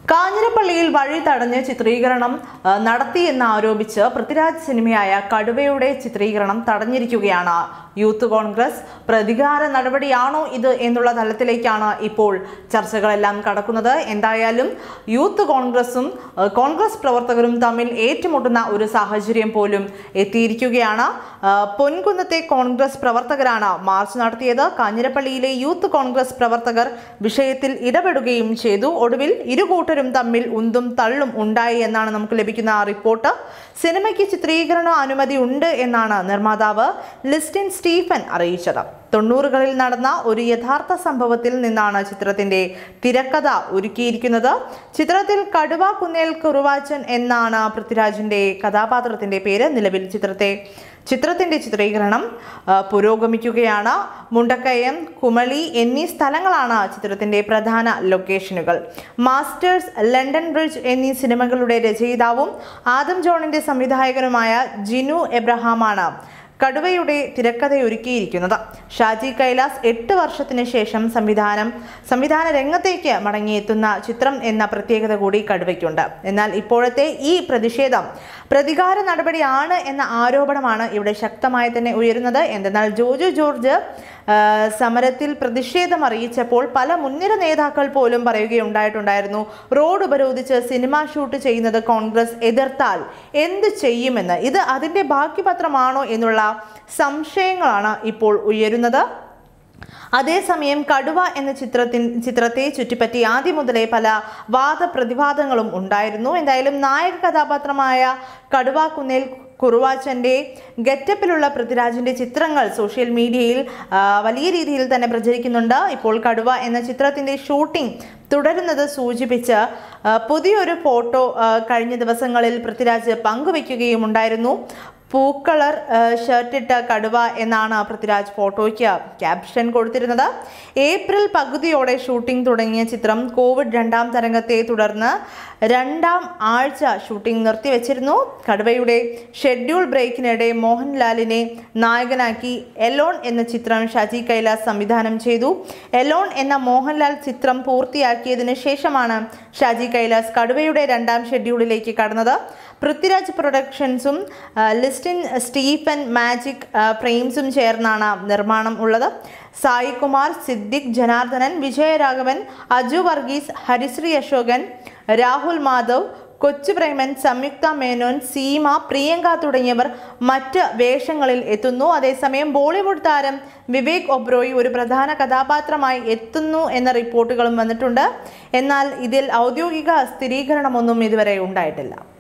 കാഞ്ഞിരപ്പള്ളിയിൽ വഴി തടഞ്ഞ് ചിത്രീകരണം ആ, നടത്തിയെന്ന് ആരോപിച്ച് പൃഥ്വിരാജ് സിനിമയായ കടുവയുടെ ചിത്രീകരണം തടഞ്ഞിരിക്കുകയാണ് യൂത്ത് കോൺഗ്രസ് പ്രതികാര നടപടിയാണോ ഇത് എന്നുള്ള തലത്തിലേക്കാണ് ഇപ്പോൾ ചർച്ചകളെല്ലാം കടക്കുന്നത് എന്തായാലും യൂത്ത് കോൺഗ്രസും ആ, കോൺഗ്രസ് പ്രവർത്തകരും തമ്മിൽ ഏറ്റുമുട്ടുന്ന ഒരു സാഹചര്യം പോലും എത്തിയിരിക്കുകയാണ് ആ, പൊൻകുന്നത്തെ കോൺഗ്രസ് പ്രവർത്തകരാണ് മാർച്ച് നടത്തിയത് കാഞ്ഞിരപ്പള്ളിയിലെ യൂത്ത് കോൺഗ്രസ് പ്രവർത്തകർ വിഷയത്തിൽ ഇടപെടുകയും ചെയ്തു ഒടുവിൽ ഇരു കൂട്ടരും തമ്മിൽ ഉന്തും തള്ളും ഉണ്ടായി എന്നാണ് നമുക്ക് ലഭിക്കുന്ന റിപ്പോർട്ട് സിനിമയ്ക്ക് ചിത്രീകരണ അനുമതി ഉണ്ട് എന്നാണ് നിർമ്മാതാവ് ലിസ്റ്റിൻ സ്റ്റീഫൻ അറിയിച്ചത് തൊണ്ണൂറുകളിൽ നടന്ന ഒരു യഥാർത്ഥ സംഭവത്തിൽ നിന്നാണ് ചിത്രത്തിന്റെ തിരക്കഥ ഒരുക്കിയിരിക്കുന്നത് ചിത്രത്തിൽ കടുവ കുന്നേൽ കുറുവാച്ചൻ എന്നാണ് പൃഥ്വിരാജിന്റെ കഥാപാത്രത്തിന്റെ പേര് നിലവിൽ ചിത്രത്തെ ചിത്രത്തിന്റെ ചിത്രീകരണം ആ, പുരോഗമിക്കുകയാണ് മുണ്ടക്കയം കുമളി എന്നീ സ്ഥലങ്ങളാണ് ചിത്രത്തിന്റെ പ്രധാന ലൊക്കേഷനുകൾ മാസ്റ്റേഴ്സ് ലണ്ടൻ ബ്രിഡ്ജ് എന്നീ സിനിമകളുടെ രചയിതാവും ആദം ജോണിന്റെ സംവിധായകനുമായ ജിനു എബ്രഹാമാണ് കടുവയുടെ തിരക്കഥയൊരുക്കിയിരിക്കുന്നത് ഷാജി കൈലാസ് എട്ട് വർഷത്തിന് ശേഷം സംവിധാനം സംവിധാന രംഗത്തേക്ക് മടങ്ങിയെത്തുന്ന ചിത്രം എന്ന പ്രത്യേകത കൂടി കടുവയ്ക്കുണ്ട് എന്നാൽ ഇപ്പോഴത്തെ ഈ പ്രതിഷേധം പ്രതികാര നടപടിയാണ് എന്ന ആരോപണമാണ് ഇവിടെ ശക്തമായി തന്നെ ഉയരുന്നത് എന്തെന്നാൽ ജോജു ജോർജ് ആ, സമരത്തിൽ പ്രതിഷേധം അറിയിച്ചപ്പോൾ പല മുൻനിര നേതാക്കൾ പോലും പറയുകയുണ്ടായിട്ടുണ്ടായിരുന്നു റോഡ് ഉപരോധിച്ച് സിനിമ ഷൂട്ട് ചെയ്യുന്നത് കോൺഗ്രസ് എതിർത്താൽ എന്ത് ചെയ്യുമെന്ന് ഇത് അതിൻ്റെ ബാക്കി പത്രമാണോ എന്നുള്ള സംശയങ്ങളാണ് ഇപ്പോൾ ഉയരുന്നത് അതേസമയം കടുവ എന്ന ചിത്രത്തിൻ ചിത്രത്തെ ചുറ്റിപ്പറ്റി ആദ്യം മുതലേ പല വാദപ്രതിവാദങ്ങളും ഉണ്ടായിരുന്നു എന്തായാലും നായക കഥാപാത്രമായ കടുവ കുന്നേൽ കുറുവാച്ചൻ്റെ ഗെറ്റപ്പിലുള്ള പൃഥ്വിരാജിൻ്റെ ചിത്രങ്ങൾ സോഷ്യൽ മീഡിയയിൽ ആ, വലിയ രീതിയിൽ തന്നെ പ്രചരിക്കുന്നുണ്ട് ഇപ്പോൾ കടുവ എന്ന ചിത്രത്തിൻ്റെ ഷൂട്ടിംഗ് തുടരുന്നത് സൂചിപ്പിച്ച് ആ, പുതിയൊരു ഫോട്ടോ ആ, കഴിഞ്ഞ ദിവസങ്ങളിൽ പൃഥ്വിരാജ് പങ്കുവയ്ക്കുകയും ഉണ്ടായിരുന്നു പൂക്കളർ ഷർട്ടിട്ട കടുവ എന്നാണ് പൃഥ്വിരാജ് ഫോട്ടോയ്ക്ക് ക്യാപ്ഷൻ കൊടുത്തിരുന്നത് ഏപ്രിൽ പകുതിയോടെ ഷൂട്ടിംഗ് തുടങ്ങിയ ചിത്രം കോവിഡ് രണ്ടാം തരംഗത്തെ തുടർന്ന് രണ്ടാം ആഴ്ച ഷൂട്ടിംഗ് നിർത്തിവെച്ചിരുന്നു കടുവയുടെ ഷെഡ്യൂൾ ബ്രേക്കിനിടെ മോഹൻലാലിനെ നായകനാക്കി എലോൺ എന്ന ചിത്രം ഷാജി കൈലാസ് സംവിധാനം ചെയ്തു എലോൺ എന്ന മോഹൻലാൽ ചിത്രം പൂർത്തിയാക്കിയതിനു ശേഷമാണ് ഷാജി കൈലാസ് കടുവയുടെ രണ്ടാം ഷെഡ്യൂളിലേക്ക് കടന്നത് പൃഥ്വിരാജ് പ്രൊഡക്ഷൻസും ആ, ലിസ്റ്റിൻ സ്റ്റീഫൻ മാജിക് ആ, ഫ്രെയിംസും ചേർന്നാണ് നിർമ്മാണം ഉള്ളത് സായി കുമാർ സിദ്ദിഖ് ജനാർദ്ദനൻ വിജയരാഘവൻ അജു വർഗീസ് ഹരിശ്രീ അശോകൻ രാഹുൽ മാധവ് കൊച്ചു പ്രേമൻ സംയുക്ത മേനോൻ സീമ പ്രിയങ്ക തുടങ്ങിയവർ മറ്റ് വേഷങ്ങളിൽ എത്തുന്നു അതേസമയം ബോളിവുഡ് താരം വിവേക് ഒബ്രോയി ഒരു പ്രധാന കഥാപാത്രമായി എത്തുന്നു എന്ന റിപ്പോർട്ടുകളും വന്നിട്ടുണ്ട് എന്നാൽ ഇതിൽ ഔദ്യോഗിക സ്ഥിരീകരണമൊന്നും ഇതുവരെ ഉണ്ടായിട്ടില്ല